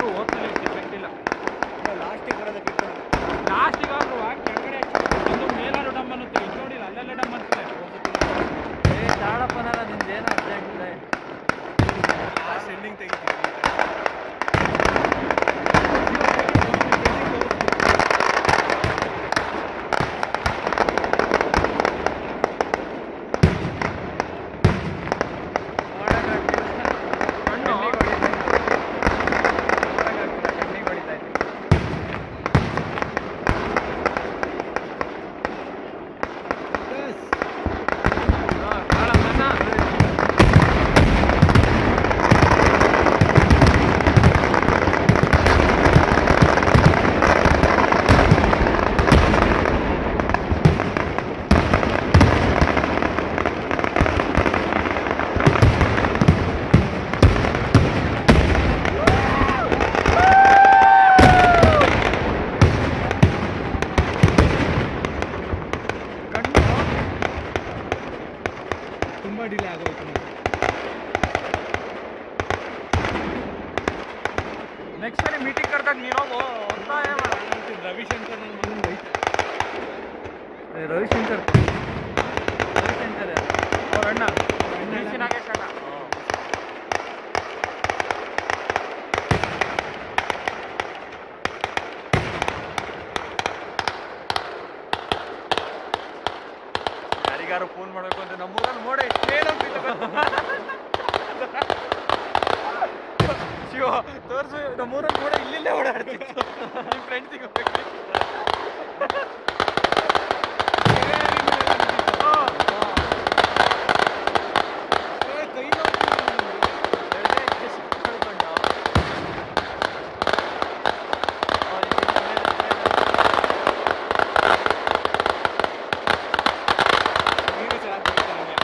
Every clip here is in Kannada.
ಆದರೂ ಓದ್ತಲೇ ಎಫೆಕ್ಟ್ ಇಲ್ಲ ಲಾಸ್ಟಿಗೆ ಬರೋದಕ್ಕೆ ಇಟ್ಕೊಂಡು ಲಾಸ್ಟಿಗೆ ಆದ್ರೂ ಕೆಳಗಡೆ ಒಂದು ಮೇಲಾರು ಡಮ್ ಅನ್ನುತ್ತೆ ಇದು ನೋಡಿಲ್ಲ ಅಲ್ಲೆಲ್ಲ ಡಮ್ ಅಂತಿದೆ ಏ ದಾಡಪ್ಪನಲ್ಲ ನಿಂದೇನು ಅರ್ಜೆಂಟ್ ಇದೆ ಲಾಸ್ಟ್ ಎಂಡಿಂಗ್ ತೆಗಿತೀವಿ ಕಣ್ಣು ಹಾ, ಕಾಳಮ್ಮನ ಕಣ್ಣು ತುಂಬ ಡಿಲೇ ಆಗೋಯ್ತು ನೆಕ್ಸ್ಟ್ ಸರಿ ಮೀಟಿಂಗ್ ಕರೆದಾಗ ನೀನು ಹೋಗು ಒತ್ತಾಯ ಮಾಡ ರವಿಶಂಕರ್ ನನ್ನ ಮಗನ ಬೈತ ಏ, ರವಿಶಂಕರ್ ರವಿಶಂಕರ್ ಯಾರು? ಅವ್ರ ಅಣ್ಣ ಡಿ ಸಿ ನಾಗೇಶ್ ಅಣ್ಣ ಯಾರಿಗಾರು ಫೋನ್ ಮಾಡಬೇಕು ಅಂದ್ರೆ ನಮ್ಮೂರಲ್ಲಿ ಮೋಡ ಏನಂತಿಲ್ಲ ಶಿವ ತೋರ್ಸು ನಮ್ಮೂರಲ್ಲಿ ಮೋಡ ಇಲ್ಲಿಲ್ಲೇ ಓಡಾಡ್ತಿತ್ತು ನಿಮ್ಮ ಫ್ರೆಂಡ್ಸಿಗೆ ಕೈ ನೀರು ಚೆನ್ನಾಗಿ ಬೈತಾನೆ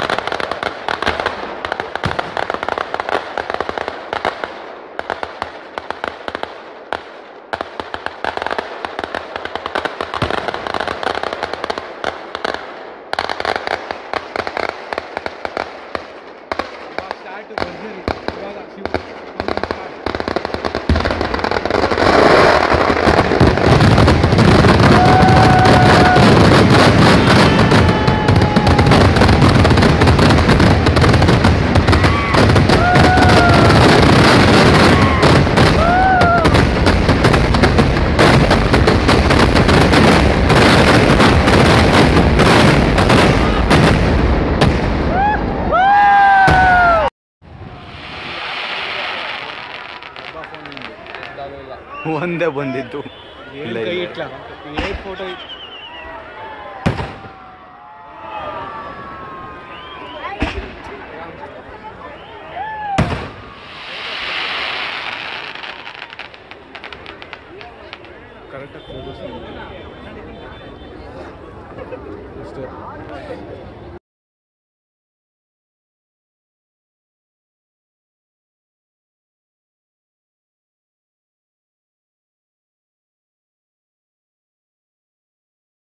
ಇವಾಗ ಸ್ಟಾರ್ಟ್ ಭರ್ಜರಿ ಇವಾಗ ಶಿವ ಸ್ಟಾರ್ಟ್ ಒಂದೇ ಬಂದಿದ್ದು ಇಲ್ಲ, ಕೈ ಇಲ್ಲ. ಇಟ್ಲ ಏಟ್ ಫೋಟೋ ಕರೆಕ್ಟಾಗಿ ಫೋಟೋಸ್ ಅಷ್ಟೇ